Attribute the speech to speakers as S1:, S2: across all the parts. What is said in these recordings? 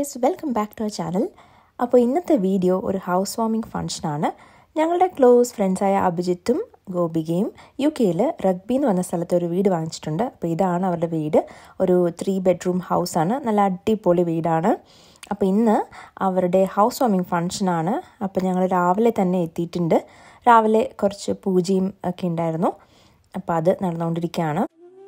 S1: guys welcome back to our channel അപ്പോൾ ഇന്നത്തെ video ഒരു ഹൗസ് വാമിംഗ് ഫംഗ്ഷനാണ് ഞങ്ങളുടെ ക്ലോസ് ഫ്രണ്ട്സായ അഭിജിത്തും ഗോപികയും യു കെയിൽ റഗ്ബി എന്ന് പറഞ്ഞ സ്ഥലത്ത് ഒരു വീട് വാങ്ങിച്ചിട്ടുണ്ട് അപ്പോൾ ഇതാണ് അവരുടെ വീട് ഒരു ത്രീ ബെഡ്റൂം ഹൗസാണ് നല്ല അടിപൊളി വീടാണ് അപ്പോൾ ഇന്ന് അവരുടെ ഹൗസ് വാമിംഗ് ഫംഗ്ഷനാണ് അപ്പോൾ ഞങ്ങൾ രാവിലെ തന്നെ എത്തിയിട്ടുണ്ട് രാവിലെ കുറച്ച് പൂജയും ഒക്കെ ഉണ്ടായിരുന്നു അപ്പോൾ അത് നടന്നുകൊണ്ടിരിക്കുകയാണ്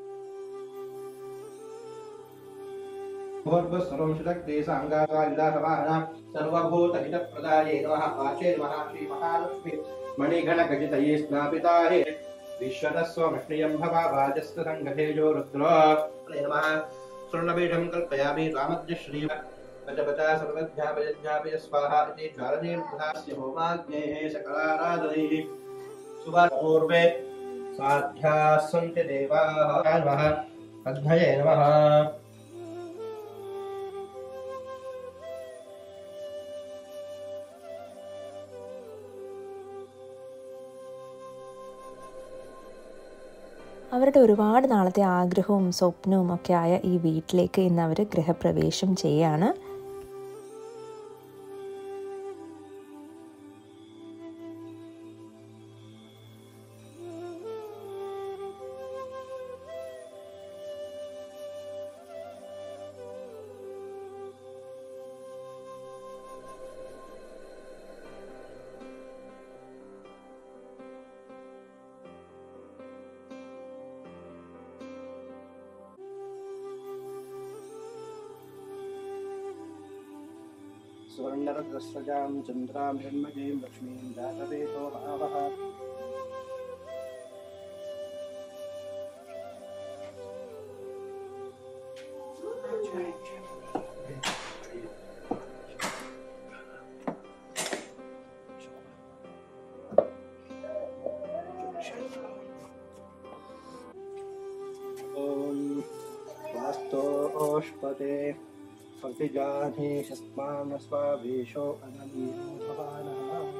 S2: भूर्भुस्वरं सुशक्ति साङ्गाकालिदासवाहना सर्वभूतहितप्रदाये नमः वाचे नमः श्रीमहालक्ष्मी मणिगणगजितये स्नापिताये विश्वतस्वमश्रियं भवाजस्तसङ्गतेजो रुद्रो नमः स्वर्णबीजं कल्पयामि रामद्यश्री पचपचा सर्वध्यापयध्यापय स्वाहा इति ज्वालने प्रधास्य होमाग्नेः सकलाराधनैः सुभापूर्वे साध्याः सन्ति देवाः नमः अग्नये नमः
S1: അവരുടെ ഒരുപാട് നാളത്തെ ആഗ്രഹവും സ്വപ്നവും ഒക്കെ ആയ ഈ വീട്ടിലേക്ക് ഇന്ന് അവർ ഗൃഹപ്രവേശം ചെയ്യാണ്
S2: सुवर्णरद्रस्रजां चन्द्रां जन्मजीं लक्ष्मीं जातवेदो भावः ॐ वास्तोष्पते प्रतिजानीशस्मान् स्वावेशो अननीयो भवानः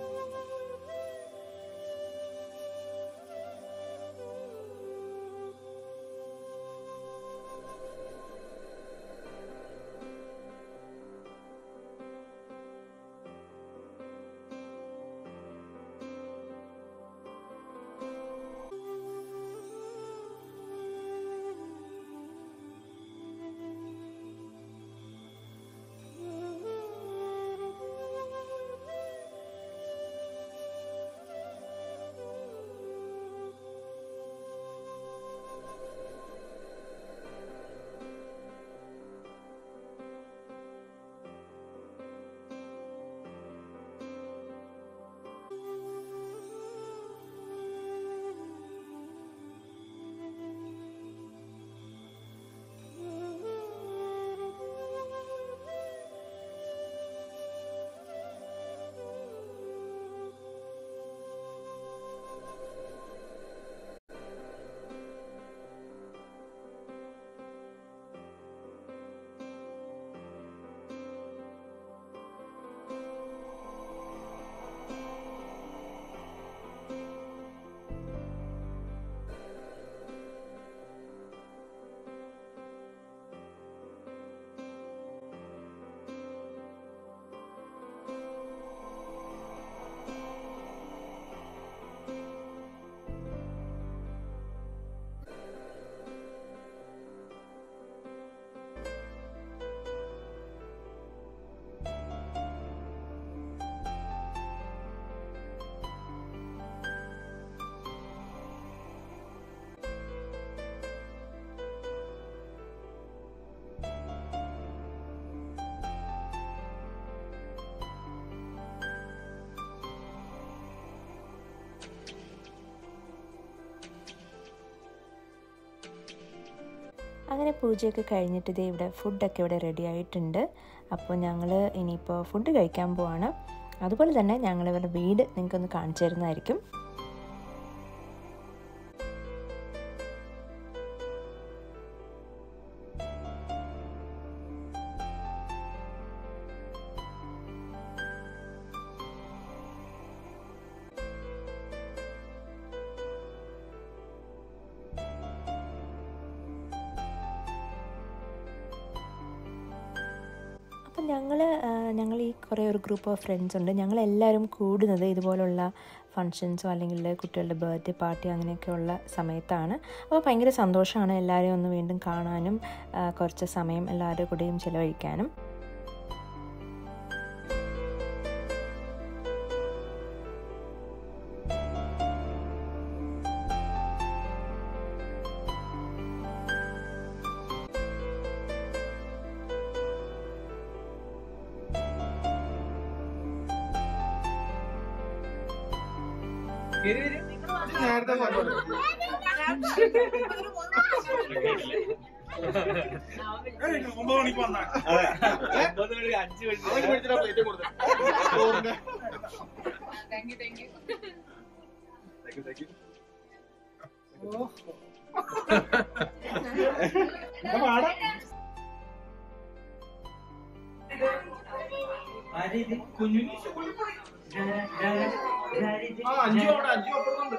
S1: അങ്ങനെ പൂജയൊക്കെ കഴിഞ്ഞിട്ട് ഇതേ ഇവിടെ ഫുഡൊക്കെ ഇവിടെ റെഡി ആയിട്ടുണ്ട് അപ്പോൾ ഞങ്ങൾ ഇനിയിപ്പോൾ ഫുഡ് കഴിക്കാൻ പോവാണ് അതുപോലെ തന്നെ ഞങ്ങൾ ഇവരുടെ വീട് നിങ്ങൾക്കൊന്ന് കാണിച്ചു തരുന്നതായിരിക്കും അപ്പോൾ ഞങ്ങൾ ഞങ്ങൾ ഈ കുറേ ഒരു ഗ്രൂപ്പ് ഓഫ് ഫ്രണ്ട്സ് ഉണ്ട് ഞങ്ങളെല്ലാവരും കൂടുന്നത് ഇതുപോലുള്ള ഫങ്ഷൻസോ അല്ലെങ്കിൽ കുട്ടികളുടെ ബർത്ത്ഡേ പാർട്ടി അങ്ങനെയൊക്കെയുള്ള സമയത്താണ് അപ്പോൾ ഭയങ്കര സന്തോഷമാണ് എല്ലാവരെയും ഒന്ന് വീണ്ടും കാണാനും ആ, കുറച്ച് സമയം എല്ലാവരുടെ കൂടെയും ചിലവഴിക്കാനും
S2: നേരത്തെ പോലെ ഒമ്പത് മണിക്ക് വന്നാ അവർക്ക് മേടിച്ചിട്ടാ പ്ലേറ്റ് കൊടുത്തത് ചോറിന്റെ എന്താ പാടാ ആ അഞ്ചു അവിടെ അഞ്ചു അപ്പുറത്തുണ്ട്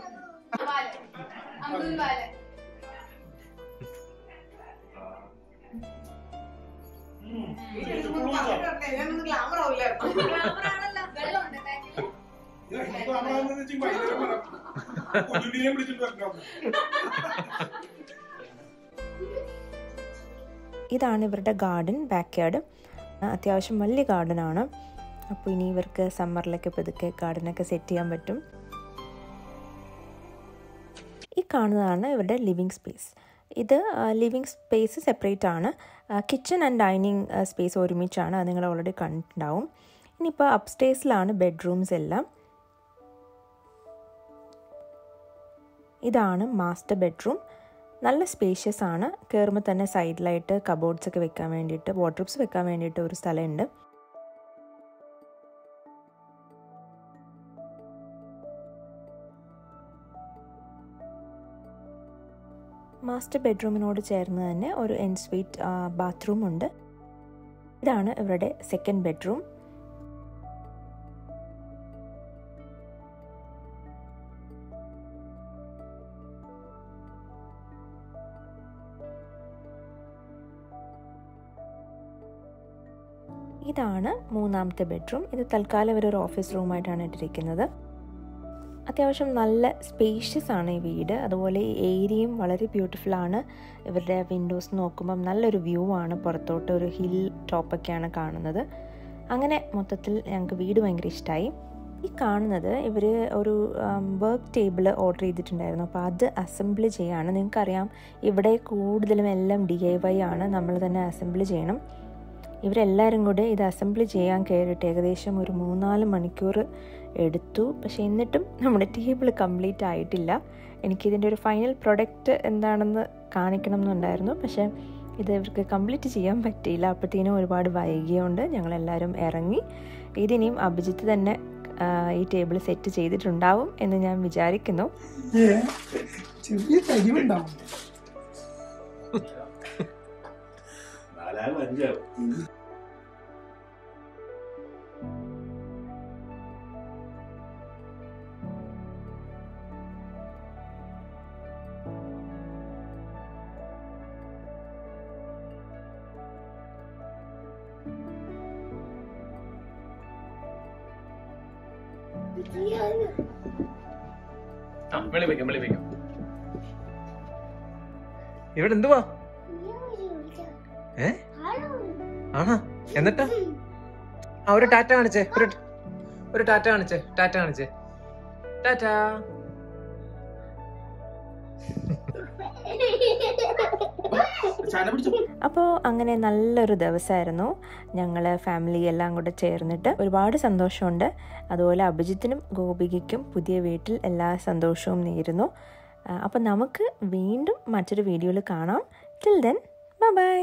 S2: കുഞ്ഞുണ്ണിനെ വിളിച്ചിട്ട് വെക്കാം
S1: ഇതാണ് ഇവരുടെ ഗാർഡൻ ബാക്ക് യാർഡ് അത്യാവശ്യം വലിയ ഗാർഡനാണ് അപ്പോൾ ഇനി ഇവർക്ക് സമ്മറിലൊക്കെ പതുക്കെ ഗാർഡനൊക്കെ സെറ്റ് ചെയ്യാൻ പറ്റും ഈ കാണുന്നതാണ് ഇവരുടെ ലിവിങ് സ്പേസ് ഇത് ലിവിങ് സ്പേസ് സെപ്പറേറ്റ് ആണ് കിച്ചൺ ആൻഡ് ഡൈനിങ് സ്പേസ് ഒരുമിച്ചാണ് അത് നിങ്ങൾ ഓൾറെഡി കണ്ടിട്ടുണ്ടാവും ഇനിയിപ്പോൾ അപ്സ്റ്റേഴ്സിലാണ് ബെഡ്റൂംസ് എല്ലാം ഇതാണ് മാസ്റ്റർ ബെഡ്റൂം നല്ല സ്പേഷ്യസ് ആണ് കയറുമ്പോൾ തന്നെ സൈഡിലായിട്ട് കബോർഡ്സ് ഒക്കെ വെക്കാൻ വേണ്ടിയിട്ട് വാർഡ്രോബ്സ് വെക്കാൻ വേണ്ടിയിട്ട് ഒരു സ്ഥലമുണ്ട് മാസ്റ്റർ ബെഡ്റൂമിനോട് ചേർന്ന് തന്നെ ഒരു എൻ സ്വീറ്റ് ബാത്റൂം ഉണ്ട് ഇതാണ് ഇവരുടെ സെക്കൻഡ് ബെഡ്റൂം ഇതാണ് മൂന്നാമത്തെ ബെഡ്റൂം ഇത് തൽക്കാലം ഇവരൊരു ഓഫീസ് റൂമായിട്ടാണ് ഇട്ടിരിക്കുന്നത് അത്യാവശ്യം നല്ല സ്പേഷ്യസ് ആണ് ഈ വീട് അതുപോലെ ഈ ഏരിയയും വളരെ ബ്യൂട്ടിഫുൾ ആണ് ഇവരുടെ വിൻഡോസ് നോക്കുമ്പം നല്ലൊരു വ്യൂ ആണ് പുറത്തോട്ട് ഒരു ഹിൽ ടോപ്പൊക്കെയാണ് കാണുന്നത് അങ്ങനെ മൊത്തത്തിൽ ഞങ്ങൾക്ക് വീട് ഭയങ്കര ഇഷ്ടമായി ഈ കാണുന്നത് ഇവർ ഒരു വർക്ക് ടേബിൾ ഓർഡർ ചെയ്തിട്ടുണ്ടായിരുന്നു അപ്പോൾ അത് അസംബിൾ ചെയ്യാണ് നിങ്ങൾക്കറിയാം ഇവിടെ കൂടുതലും എല്ലാം ഡി ഐ വൈ ആണ് നമ്മൾ തന്നെ അസംബിൾ ചെയ്യണം ഇവരെല്ലാവരും കൂടെ ഇത് അസംബിൾ ചെയ്യാൻ കയറിയിട്ട് ഏകദേശം ഒരു മൂന്നാല് മണിക്കൂർ എടുത്തു പക്ഷെ എന്നിട്ടും നമ്മുടെ ടേബിൾ കംപ്ലീറ്റ് ആയിട്ടില്ല എനിക്കിതിൻ്റെ ഒരു ഫൈനൽ പ്രൊഡക്റ്റ് എന്താണെന്ന് കാണിക്കണം എന്നുണ്ടായിരുന്നു പക്ഷേ ഇത് ഇവർക്ക് കംപ്ലീറ്റ് ചെയ്യാൻ പറ്റിയില്ല അപ്പോഴത്തേനും ഒരുപാട് വൈകിയോണ്ട് ഞങ്ങളെല്ലാവരും ഇറങ്ങി ഇതിനിയും അഭിജിത്ത് തന്നെ ആ, ഈ ടേബിൾ സെറ്റ് ചെയ്തിട്ടുണ്ടാവും എന്ന് ഞാൻ വിചാരിക്കുന്നു
S3: ചെറിയ കരിവുണ്ടാവും
S4: നാലാകും അഞ്ചാകും
S5: ആ വെളി വെക്കാം വെളി വെക്കാം ഇവിടെ എന്തുവാ ഏ ആണോ എന്നിട്ടാ ആ ഒരു ടാറ്റ കാണിച്ചേ ഒരു ഒരു ടാറ്റ കാണിച്ചേ ടാറ്റ കാണിച്ചേ ടാറ്റ
S2: ചാന പിടിച്ചു
S1: അപ്പോൾ അങ്ങനെ നല്ലൊരു ദിവസമായിരുന്നു ഞങ്ങൾ ഫാമിലി എല്ലാം കൂടെ ചേർന്നിട്ട് ഒരുപാട് സന്തോഷമുണ്ട് അതുപോലെ അഭിജിത്തിനും ഗോപികയ്ക്കും പുതിയ വീട്ടിൽ എല്ലാ സന്തോഷവും നേരുന്നു അപ്പോൾ നമുക്ക് വീണ്ടും മറ്റൊരു വീഡിയോയിൽ കാണാം ടിൽ ദെൻ ബൈ